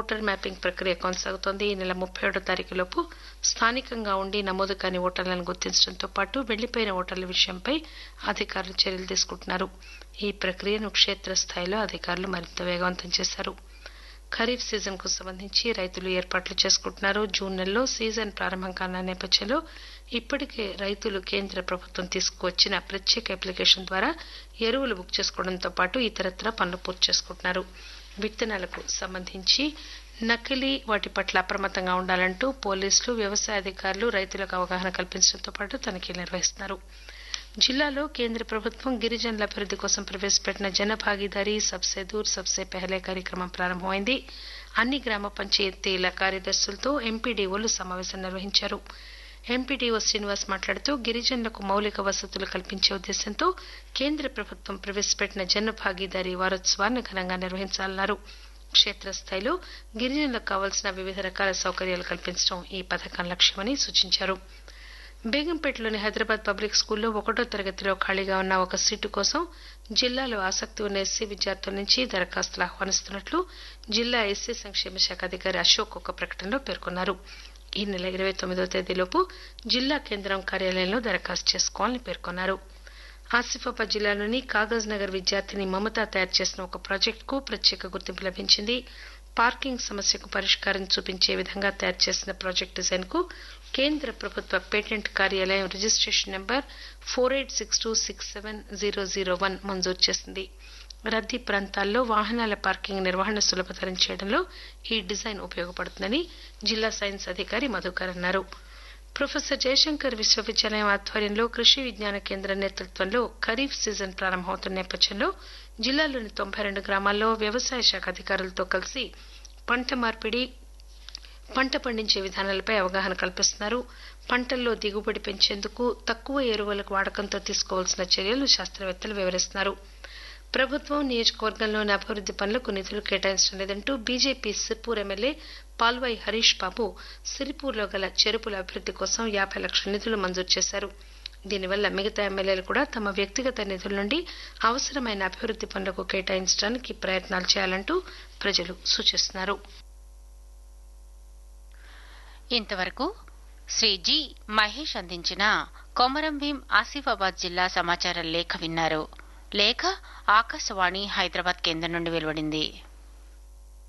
voter mapping ప్రక్రియ కొనసాగుతోంది ఈ నెల ముప్పై ఏడో తారీఖులోపు స్థానికంగా ఉండి నమోదు కాని ఓటర్లను గుర్తించడంతో పాటు వెళ్లిపోయిన ఓటర్ల విషయంపై అధికారులు చర్యలు తీసుకుంటున్నారు ఈ ప్రక్రియను క్షేత్రస్థాయిలో అధికారులు మరింత వేగవంతం చేశారు ఖరీఫ్ సీజన్ కు సంబంధించి రైతులు ఏర్పాట్లు చేసుకుంటున్నారు జూన్ నెలలో సీజన్ ప్రారంభం కానున్న నేపథ్యంలో ఇప్పటికే రైతులు కేంద్ర ప్రభుత్వం తీసుకువచ్చిన ప్రత్యేక అప్లికేషన్ ద్వారా ఎరువులు బుక్ చేసుకోవడంతో పాటు ఇతరత్ర పనులు పూర్తి చేసుకుంటున్నారు విత్తనాలకు సంబంధించి నకిలీ వాటి పట్ల అప్రమత్తంగా ఉండాలంటూ పోలీసులు వ్యవసాయ అధికారులు రైతులకు అవగాహన కల్పించడంతో పాటు తనిఖీలు నిర్వహిస్తున్నారు జిల్లాలో కేంద్ర ప్రభుత్వం గిరిజనుల అభివృద్ది కోసం ప్రవేశపెట్టిన జన భాగీదారీ సబ్సే దూర్ సబ్సే పెహలే కార్యక్రమం ప్రారంభమైంది అన్ని గ్రామ పంచాయతీల కార్యదర్శులతో ఎంపీడీఓలు సమావేశం నిర్వహించారు ఎంపీడీఓ శ్రీనివాస్ మాట్లాడుతూ గిరిజనులకు మౌలిక వసతులు కల్పించే ఉద్దేశంతో కేంద్ర ప్రభుత్వం ప్రవేశపెట్టిన జన భాగీదారీ వారోత్సవాన్ని ఘనంగా నిర్వహించాలన్నారు క్షేత్రస్థాయిలో గిరిజనులకు కావాల్సిన వివిధ రకాల సౌకర్యాలు కల్పించడం ఈ పథకం లక్ష్యమని సూచించారు బేగంపేటలోని హైదరాబాద్ పబ్లిక్ స్కూల్లో ఒకటో తరగతిలో ఖాళీగా ఉన్న ఒక సీటు కోసం జిల్లాలో ఆసక్తి ఉన్న ఎస్సీ విద్యార్థుల నుంచి దరఖాస్తులు ఆహ్వానిస్తున్నట్లు జిల్లా ఎస్సీ సంక్షేమ శాఖ అధికారి అశోక్ ఒక ప్రకటనలో పేర్కొన్నారు ఈ నెల ఇరవై తొమ్మిదో తేదీలోపు జిల్లా కేంద్రం కార్యాలయంలో దరఖాస్తు చేసుకోవాలని పేర్కొన్నారు ఆసిఫాబాద్ జిల్లాలోని కాగజ్ నగర్ విద్యార్థిని మమత తయారు చేసిన ఒక ప్రాజెక్టుకు ప్రత్యేక గుర్తింపు లభించింది పార్కింగ్ సమస్యకు పరిష్కారం చూపించే విధంగా తయారు చేసిన ప్రాజెక్ట్ డిజైన్ కు కేంద్ర ప్రభుత్వ పేటెంట్ కార్యాలయం registration number four eight six two six seven zero zero one మంజూరు చేసింది రద్దీ ప్రాంతాల్లో వాహనాల పార్కింగ్ నిర్వహణ సులభతరం చేయడంలో ఈ డిజైన్ ఉపయోగపడుతుందని జిల్లా సైన్స్ అధికారి మధుకర్ అన్నారు ప్రొఫెసర్ జయశంకర్ విశ్వవిద్యాలయం ఆధ్వర్యంలో కృషి విజ్ఞాన కేంద్రం నేతృత్వంలో ఖరీఫ్ సీజన్ ప్రారంభమవుతున్న నేపథ్యంలో జిల్లాలోని తొంభై రెండు గ్రామాల్లో వ్యవసాయ శాఖ అధికారులతో కలిసి పంట మార్పిడి పంట పండించే విధానాలపై అవగాహన కల్పిస్తున్నారు పంటల్లో దిగుబడి పెంచేందుకు తక్కువ ఎరువులకు వాడకంతో తీసుకోవాల్సిన చర్యలు శాస్త్రవేత్తలు వివరిస్తున్నారు ప్రభుత్వం నియోజకవర్గంలోని అభివృద్ది పనులకు నిధులు కేటాయించడం లేదంటూ బీజేపీ సిర్పూర్ ఎమ్మెల్యే పాల్వాయి హరీష్ బాబు సిరిపూర్లో గల చెరుపుల అభివృద్ది కోసం యాభై లక్షల నిధులు మంజూరు చేశారు దీనివల్ల మిగతా ఎమ్మెల్యేలు కూడా తమ వ్యక్తిగత నిధుల నుండి అవసరమైన అభివృద్ది పనులకు కేటాయించడానికి ప్రయత్నాలు చేయాలంటూ ప్రజలు సూచిస్తున్నారు ఇంతవరకు శ్రీ జి మహేష్ అందించిన కొమరం భీం ఆసిఫాబాద్ జిల్లా సమాచార లేఖ విన్నారు లేఖ ఆకాశవాణి హైదరాబాద్ కేంద్రం నుండి వెలువడింది